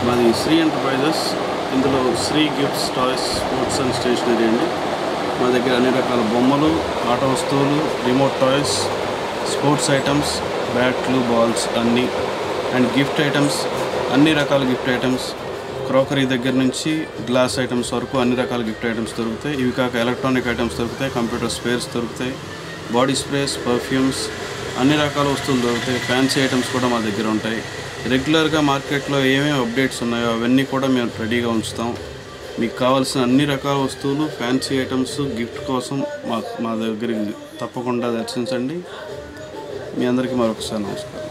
మాది శ్రీ ఎంటర్ప్రైజెస్ ఇందులో Sri gifts toys sports and stationery అండి మా దగ్గర అన్ని రకాల బొమ్మలు ఆట వస్తువులు రిమోట్ టాయ్స్ స్పోర్ట్స్ ఐటమ్స్ బ్యాట్లు బాల్స్ అన్నీ అండ్ గిఫ్ట్ ఐటమ్స్ అన్ని రకాల గిఫ్ట్ ఐటమ్స్ క్రోకరీ దగ్గర నుంచి గ్లాస్ ఐటమ్స్ వరకు అన్ని రకాల గిఫ్ట్ ఐటమ్స్ దొరుకుతాయి ఇవి కాక ఎలక్ట్రానిక్ ఐటమ్స్ దొరుకుతాయి కంప్యూటర్ స్పేర్స్ దొరుకుతాయి బాడీ స్ప్రేస్ పర్ఫ్యూమ్స్ అన్ని రకాల వస్తువులు దొరుకుతాయి ఫ్యాన్సీ ఐటమ్స్ కూడా మా దగ్గర ఉంటాయి రెగ్యులర్గా మార్కెట్లో ఏమేమి అప్డేట్స్ ఉన్నాయో అవన్నీ కూడా మేము రెడీగా ఉంచుతాం మీకు కావాల్సిన అన్ని రకాల వస్తువులు ఫ్యాన్సీ ఐటమ్స్ గిఫ్ట్ కోసం మా మా దగ్గరికి తప్పకుండా దర్శించండి మీ అందరికీ మరొకసారి నమస్కారం